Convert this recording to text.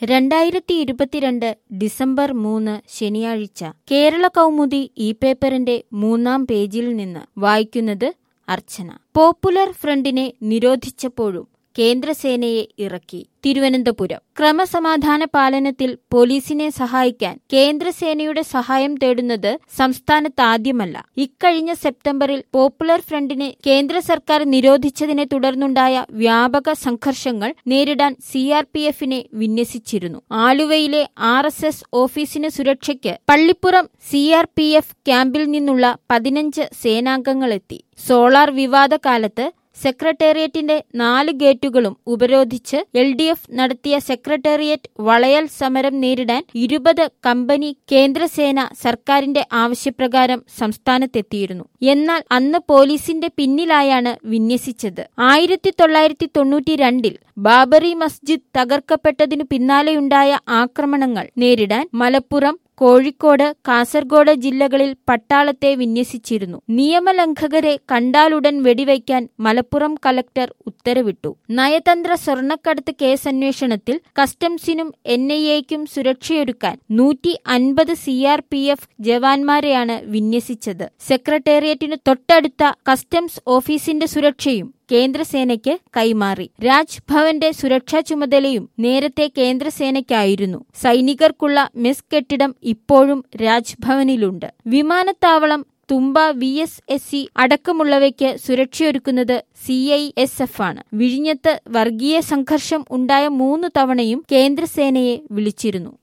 രണ്ടായിരത്തി ഇരുപത്തിരണ്ട് ഡിസംബർ മൂന്ന് ശനിയാഴ്ച കേരള കൗമുദി ഈ പേപ്പറിന്റെ മൂന്നാം പേജിൽ നിന്ന് വായിക്കുന്നത് അർച്ചന പോപ്പുലർ ഫ്രണ്ടിനെ നിരോധിച്ചപ്പോഴും കേന്ദ്രസേനയെ ഇറക്കി തിരുവനന്തപുരം ക്രമസമാധാന പാലനത്തിൽ പോലീസിനെ സഹായിക്കാൻ കേന്ദ്രസേനയുടെ സഹായം തേടുന്നത് സംസ്ഥാനത്താദ്യമല്ല ഇക്കഴിഞ്ഞ സെപ്റ്റംബറിൽ പോപ്പുലർ ഫ്രണ്ടിനെ കേന്ദ്ര സർക്കാർ നിരോധിച്ചതിനെ തുടർന്നുണ്ടായ വ്യാപക സംഘർഷങ്ങൾ നേരിടാൻ സിആർപിഎഫിനെ വിന്യസിച്ചിരുന്നു ആലുവയിലെ ആർ എസ് എസ് ഓഫീസിന് സുരക്ഷയ്ക്ക് പള്ളിപ്പുറം സിആർപിഎഫ് ക്യാമ്പിൽ നിന്നുള്ള പതിനഞ്ച് സേനാംഗങ്ങളെത്തി സോളാർ വിവാദ കാലത്ത് സെക്രട്ടേറിയറ്റിന്റെ നാല് ഗേറ്റുകളും ഉപരോധിച്ച് എൽ ഡി എഫ് നടത്തിയ സെക്രട്ടേറിയറ്റ് വളയൽ സമരം നേരിടാൻ ഇരുപത് കമ്പനി കേന്ദ്രസേന സർക്കാരിന്റെ ആവശ്യപ്രകാരം സംസ്ഥാനത്തെത്തിയിരുന്നു എന്നാൽ അന്ന് പോലീസിന്റെ പിന്നിലായാണ് വിന്യസിച്ചത് ആയിരത്തി തൊള്ളായിരത്തി തൊണ്ണൂറ്റി രണ്ടിൽ ബാബറി മസ്ജിദ് തകർക്കപ്പെട്ടതിനു പിന്നാലെയുണ്ടായ ആക്രമണങ്ങൾ നേരിടാൻ മലപ്പുറം കോഴിക്കോട് കാസർഗോഡ് ജില്ലകളിൽ പട്ടാളത്തെ വിന്യസിച്ചിരുന്നു നിയമലംഘകരെ കണ്ടാലുടൻ വെടിവയ്ക്കാൻ മലപ്പുറം കലക്ടർ ഉത്തരവിട്ടു നയതന്ത്ര സ്വർണ്ണക്കടത്ത് കേസന്വേഷണത്തിൽ കസ്റ്റംസിനും എൻ ഐ എക്കും സുരക്ഷയൊരുക്കാൻ നൂറ്റി അൻപത് സി ആർ പി എഫ് ജവാന്മാരെയാണ് വിന്യസിച്ചത് സെക്രട്ടേറിയറ്റിനു തൊട്ടടുത്ത കസ്റ്റംസ് ഓഫീസിന്റെ സുരക്ഷയും കേന്ദ്രസേനയ്ക്ക് കൈമാറി രാജ്ഭവന്റെ സുരക്ഷാ ചുമതലയും നേരത്തെ കേന്ദ്രസേനയ്ക്കായിരുന്നു സൈനികർക്കുള്ള മെസ് കെട്ടിടം ഇപ്പോഴും രാജ്ഭവനിലുണ്ട് വിമാനത്താവളം Thumba V S S C അടക്കമുള്ളവയ്ക്ക് സുരക്ഷയൊരുക്കുന്നത് സി ഐ എസ് എഫ് ആണ് വിഴിഞ്ഞത്ത് വർഗീയ സംഘർഷം ഉണ്ടായ മൂന്നു തവണയും കേന്ദ്രസേനയെ വിളിച്ചിരുന്നു